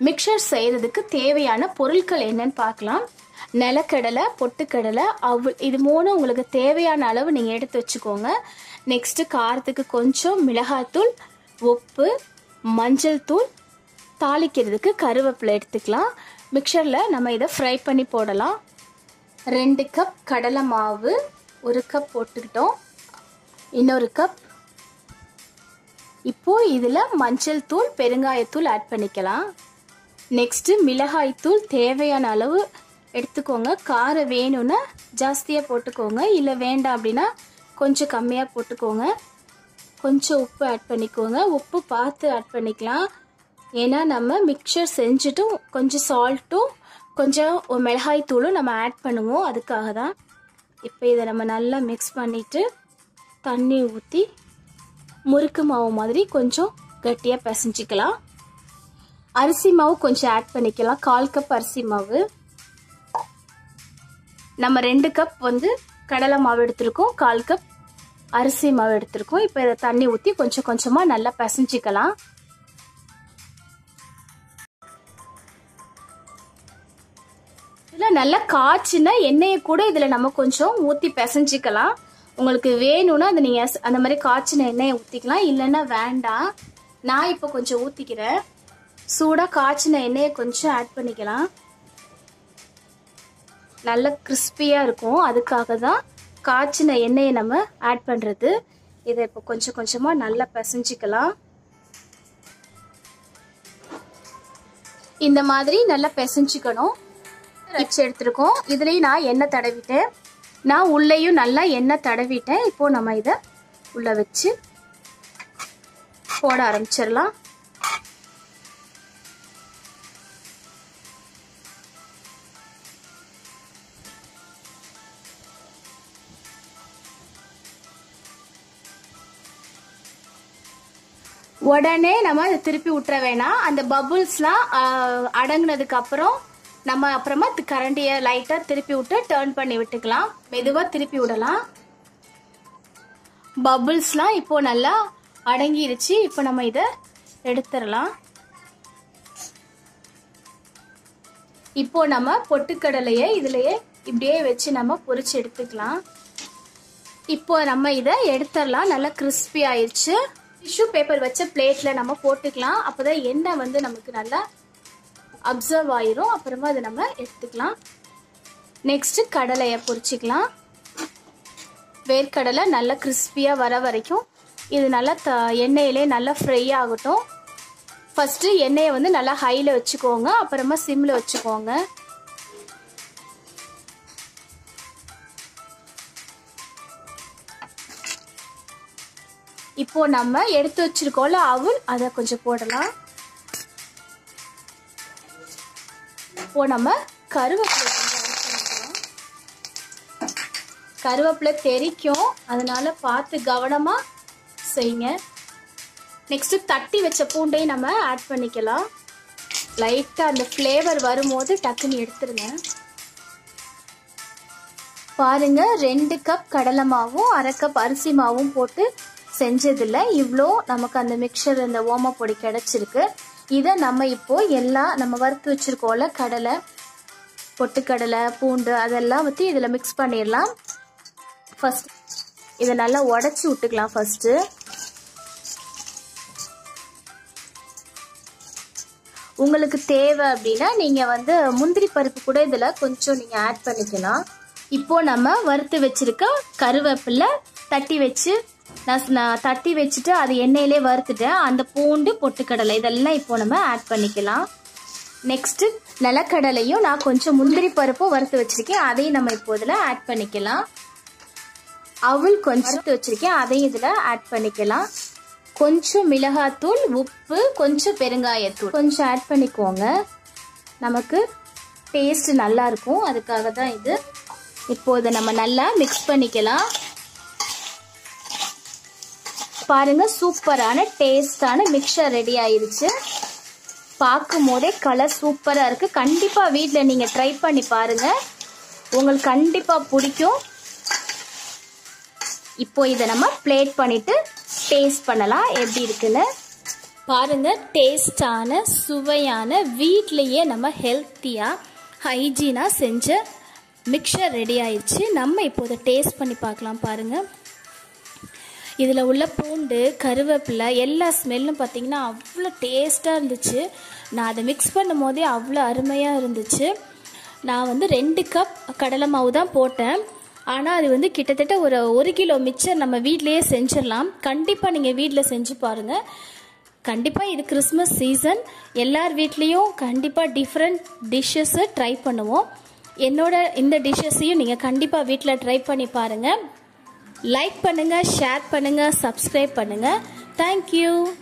mixer செய்யறதுக்கு தேவையான பொருட்கள் என்னன்னு பார்க்கலாம் நிலக்கடலை பொட்டுக்கடலை அவ் இது மூணு உங்களுக்கு தேவையான அளவு நீங்கள் எடுத்து வச்சுக்கோங்க நெக்ஸ்ட்டு காரத்துக்கு கொஞ்சம் மிளகாத்தூள் உப்பு மஞ்சள் தூள் தாளிக்கிறதுக்கு கருவேப்பிலை எடுத்துக்கலாம் மிக்சரில் நம்ம இதை ஃப்ரை பண்ணி போடலாம் ரெண்டு கப் கடலை மாவு ஒரு கப் போட்டுக்கிட்டோம் இன்னொரு கப் இப்போ இதில் மஞ்சள் தூள் பெருங்காயத்தூள் ஆட் பண்ணிக்கலாம் நெக்ஸ்ட்டு மிளகாய் தூள் தேவையான அளவு எடுத்துக்கோங்க காரம் வேணும்னா ஜாஸ்தியாக போட்டுக்கோங்க இல்லை வேண்டாம் அப்படின்னா கொஞ்சம் கம்மியாக போட்டுக்கோங்க கொஞ்சம் உப்பு ஆட் பண்ணிக்கோங்க உப்பு பார்த்து ஆட் பண்ணிக்கலாம் ஏன்னா நம்ம மிக்சர் செஞ்சுட்டும் கொஞ்சம் சால்ட்டும் கொஞ்சம் மிளகாய் தூளும் நம்ம ஆட் பண்ணுவோம் அதுக்காக தான் இப்போ இதை நம்ம நல்லா மிக்ஸ் பண்ணிவிட்டு தண்ணி ஊற்றி முறுக்கு மாவு மாதிரி கொஞ்சம் கட்டியாக பிசைஞ்சிக்கலாம் அரிசி மாவு கொஞ்சம் ஆட் பண்ணிக்கலாம் கால் கப் அரிசி மாவு நம்ம ரெண்டு கப் வந்து கடலை மாவு எடுத்திருக்கோம் கால் கப் அரிசி மாவு எடுத்திருக்கோம் இப்போ இதை தண்ணி ஊற்றி கொஞ்சம் கொஞ்சமாக நல்லா பிசைஞ்சிக்கலாம் இதில் நல்லா காய்ச்சின எண்ணெயை கூட இதில் நம்ம கொஞ்சம் ஊற்றி பிசைஞ்சிக்கலாம் உங்களுக்கு வேணும்னா அதை நீங்கள் அந்த மாதிரி காய்ச்சின எண்ணெயை ஊற்றிக்கலாம் இல்லைன்னா வேண்டாம் நான் இப்போ கொஞ்சம் ஊற்றிக்கிறேன் சூடாக காய்ச்சின எண்ணெயை கொஞ்சம் ஆட் பண்ணிக்கலாம் நல்ல கிறிஸ்பியாக இருக்கும் அதுக்காக தான் காய்ச்சின எண்ணெயை நம்ம ஆட் பண்ணுறது இதை இப்போ கொஞ்சம் கொஞ்சமாக நல்லா பிசைஞ்சிக்கலாம் இந்த மாதிரி நல்லா பிசைஞ்சிக்கணும் வச்சு எடுத்துருக்கோம் இதுலேயும் நான் எண்ணெய் தடவிட்டேன் நான் உள்ளேயும் நல்லா எண்ணெய் தடவிட்டேன் இப்போ நம்ம இதை உள்ளே வச்சு போட ஆரம்பிச்சிடலாம் உடனே நம்ம அதை திருப்பி விட்டுற வேணாம் அந்த பபுள்ஸ்லாம் அடங்கினதுக்கு அப்புறம் நம்ம அப்புறமா கரண்டியை லைட்டாக திருப்பி விட்டு டேர்ன் பண்ணி விட்டுக்கலாம் மெதுவாக திருப்பி விடலாம் பபுள்ஸ்லாம் இப்போ நல்லா அடங்கிருச்சு இப்போ நம்ம இதை எடுத்துடலாம் இப்போ நம்ம பொட்டுக்கடலையை இதுலயே இப்படியே வச்சு நம்ம பொரிச்சு எடுத்துக்கலாம் இப்போ நம்ம இதை எடுத்துடலாம் நல்லா கிறிஸ்பி ஆயிடுச்சு டிஷ்யூ பேப்பர் வச்ச பிளேட்ல நம்ம போட்டுக்கலாம் அப்போதான் எண்ணெய் வந்து நமக்கு நல்லா அப்சர்வ் ஆயிரும் அப்புறமா அதை நம்ம எடுத்துக்கலாம் நெக்ஸ்ட் கடலையை பொரிச்சிக்கலாம் வேர்க்கடலை நல்லா கிறிஸ்பியாக வர வரைக்கும் இது நல்லா த எண்ணெயிலே நல்லா ஃப்ரை ஆகட்டும் ஃபஸ்ட்டு எண்ணெயை வந்து நல்லா ஹையில் வச்சுக்கோங்க அப்புறமா சிம்மில் வச்சுக்கோங்க இப்போ நம்ம எடுத்து வச்சிருக்கோம்ல அவுள் அதை கொஞ்சம் போடலாம் இப்போ நம்ம கருவேப்பிலை கருவேப்பிலை தெரிக்கும் அதனால பார்த்து கவனமாக செய்யுங்க நெக்ஸ்ட்டு தட்டி வச்ச பூண்டையும் நம்ம ஆட் பண்ணிக்கலாம் லைட்டாக அந்த ஃப்ளேவர் வரும்போது டக்குன்னு எடுத்துருங்க பாருங்க ரெண்டு கப் கடலை மாவும் அரை கப் அரிசி மாவும் போட்டு செஞ்சதில் இவ்வளோ நமக்கு அந்த மிக்சர் அந்த ஓம பொடி கிடச்சிருக்கு இதை நம்ம இப்போ எல்லாம் நம்ம வறுத்து வச்சுருக்கோம்ல கடலை பொட்டுக்கடலை பூண்டு அதெல்லாம் வச்சு இதில் மிக்ஸ் பண்ணிடலாம் ஃபஸ்ட் இதை நல்லா உடச்சி விட்டுக்கலாம் ஃபஸ்ட்டு உங்களுக்கு தேவை அப்படின்னா நீங்கள் வந்து முந்திரி பருப்பு கூட இதில் கொஞ்சம் நீங்கள் ஆட் பண்ணிக்கலாம் இப்போ நம்ம வறுத்து வச்சிருக்க கருவேப்பிலை தட்டி வச்சு நான் நான் தட்டி வச்சுட்டு அது எண்ணெயிலே வறுத்துட்டேன் அந்த பூண்டு பொட்டுக்கடலை இதெல்லாம் இப்போ நம்ம ஆட் பண்ணிக்கலாம் நெக்ஸ்ட்டு நிலக்கடலையும் நான் கொஞ்சம் முந்திரி பருப்பும் வறுத்து வச்சிருக்கேன் அதையும் நம்ம இப்போ இதில் ஆட் பண்ணிக்கலாம் அவள் கொஞ்சம் வறுத்து வச்சிருக்கேன் அதையும் இதில் ஆட் பண்ணிக்கலாம் கொஞ்சம் மிளகாத்தூள் உப்பு கொஞ்சம் பெருங்காயத்தூள் கொஞ்சம் ஆட் பண்ணிக்கோங்க நமக்கு டேஸ்ட் நல்லா இருக்கும் அதுக்காக தான் இது இப்போ இதை நம்ம நல்லா மிக்ஸ் பண்ணிக்கலாம் பாருங்க சூப்பரான டேஸ்டான மிக்சர் ரெடி ஆயிருச்சு பார்க்கும் போதே கலர் சூப்பராக இருக்குது கண்டிப்பாக வீட்டில் நீங்கள் ட்ரை பண்ணி பாருங்கள் உங்களுக்கு கண்டிப்பாக பிடிக்கும் இப்போ இதை நம்ம பிளேட் பண்ணிவிட்டு டேஸ்ட் பண்ணலாம் எப்படி இருக்குன்னு பாருங்க டேஸ்டான சுவையான வீட்லேயே நம்ம ஹெல்த்தியாக ஹைஜீனாக செஞ்ச மிக்சர் ரெடி ஆயிடுச்சு நம்ம இப்போ இதை டேஸ்ட் பண்ணி பார்க்கலாம் பாருங்கள் இதில் உள்ள பூண்டு கருவேப்பிலை எல்லா ஸ்மெல்லும் பார்த்தீங்கன்னா அவ்வளோ டேஸ்ட்டாக இருந்துச்சு நான் அதை மிக்ஸ் பண்ணும் போதே அவ்வளோ அருமையாக இருந்துச்சு நான் வந்து ரெண்டு கப் கடலை மாவு தான் போட்டேன் ஆனால் அது வந்து கிட்டத்தட்ட ஒரு ஒரு கிலோ மிக்சர் நம்ம வீட்டிலேயே செஞ்சிடலாம் கண்டிப்பாக நீங்கள் வீட்டில் செஞ்சு பாருங்கள் கண்டிப்பாக இது கிறிஸ்மஸ் சீசன் எல்லார் வீட்லேயும் கண்டிப்பாக டிஃப்ரெண்ட் டிஷ்ஷஸை ட்ரை பண்ணுவோம் என்னோட இந்த டிஷ்ஷஸையும் நீங்கள் கண்டிப்பாக வீட்டில் ட்ரை பண்ணி பாருங்கள் லைக் பண்ணுங்கள் ஷேர் பண்ணுங்கள் சப்ஸ்கிரைப் பண்ணுங்கள் தேங்க்யூ